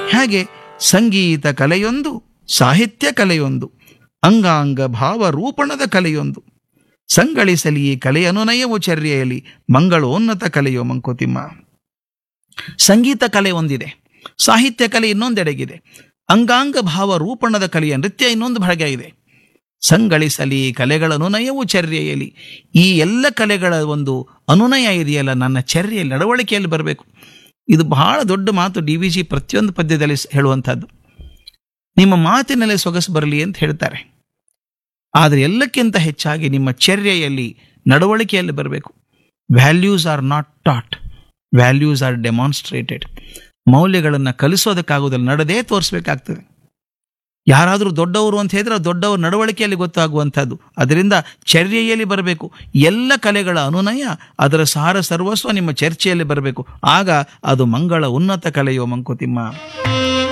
ಹಾಗೆ ಸಂಗೀತ ಕಲೆಯೊಂದು ಸಾಹಿತ್ಯ ಕಲೆಯೊಂದು ಅಂಗಾಂಗ ಭಾವ ರೂಪಣದ ಕಲೆಯೊಂದು ಸಂಗಳಿಸಲಿ ಈ ಕಲೆಯ ಅನುನಯವು ಚರ್ಯೆಯಲ್ಲಿ ಮಂಗಳೋನ್ನತ ಕಲೆಯೋ ಮಂಕುತಿಮ್ಮ ಸಂಗೀತ ಕಲೆ ಒಂದಿದೆ ಸಾಹಿತ್ಯ ಕಲೆ ಇನ್ನೊಂದೆಡೆಗಿದೆ ಅಂಗಾಂಗ ಭಾವ ರೂಪಣದ ಕಲೆಯ ನೃತ್ಯ ಇನ್ನೊಂದು ಭಾಗ ಇದೆ ಸಂಗಳಿಸಲಿ ಕಲೆಗಳ ಅನುನಯವು ಚರ್ಯೆಯಲ್ಲಿ ಈ ಎಲ್ಲ ಕಲೆಗಳ ಒಂದು ಅನುನಯ ಇದೆಯಲ್ಲ ನನ್ನ ಚರ್ಯೆಯಲ್ಲಿ ನಡವಳಿಕೆಯಲ್ಲಿ ಬರಬೇಕು ಇದು ಬಹಳ ದೊಡ್ಡ ಮಾತು ಡಿ ವಿ ಜಿ ಪ್ರತಿಯೊಂದು ಪದ್ಯದಲ್ಲಿ ಸ್- ಹೇಳುವಂಥದ್ದು ನಿಮ್ಮ ಮಾತಿನಲ್ಲಿ ಸೊಗಸು ಬರಲಿ ಅಂತ ಹೇಳ್ತಾರೆ ಆದರೆ ಎಲ್ಲಕ್ಕಿಂತ ಹೆಚ್ಚಾಗಿ ನಿಮ್ಮ ಚರ್ಯೆಯಲ್ಲಿ ನಡವಳಿಕೆಯಲ್ಲಿ ಬರಬೇಕು values are not taught values are demonstrated ಮೌಲ್ಯಗಳನ್ನು ಕಲಿಸೋದಕ್ಕಾಗೋದಿಲ್ಲ ನಡೆದೇ ತೋರಿಸ್ಬೇಕಾಗ್ತದೆ ಯಾರಾದರೂ ದೊಡ್ಡವರು ಅಂತ ಹೇಳಿದ್ರೆ ಆ ದೊಡ್ಡವರ ನಡವಳಿಕೆಯಲ್ಲಿ ಗೊತ್ತಾಗುವಂಥದ್ದು ಅದರಿಂದ ಚರ್ಯೆಯಲ್ಲಿ ಬರಬೇಕು ಎಲ್ಲ ಕಲೆಗಳ ಅನುನಯ ಅದರ ಸಾರ ಸರ್ವಸ್ವ ನಿಮ್ಮ ಚರ್ಚೆಯಲ್ಲಿ ಬರಬೇಕು ಆಗ ಅದು ಮಂಗಳ ಉನ್ನತ ಕಲೆಯೋ ಮಂಕುತಿಮ್ಮ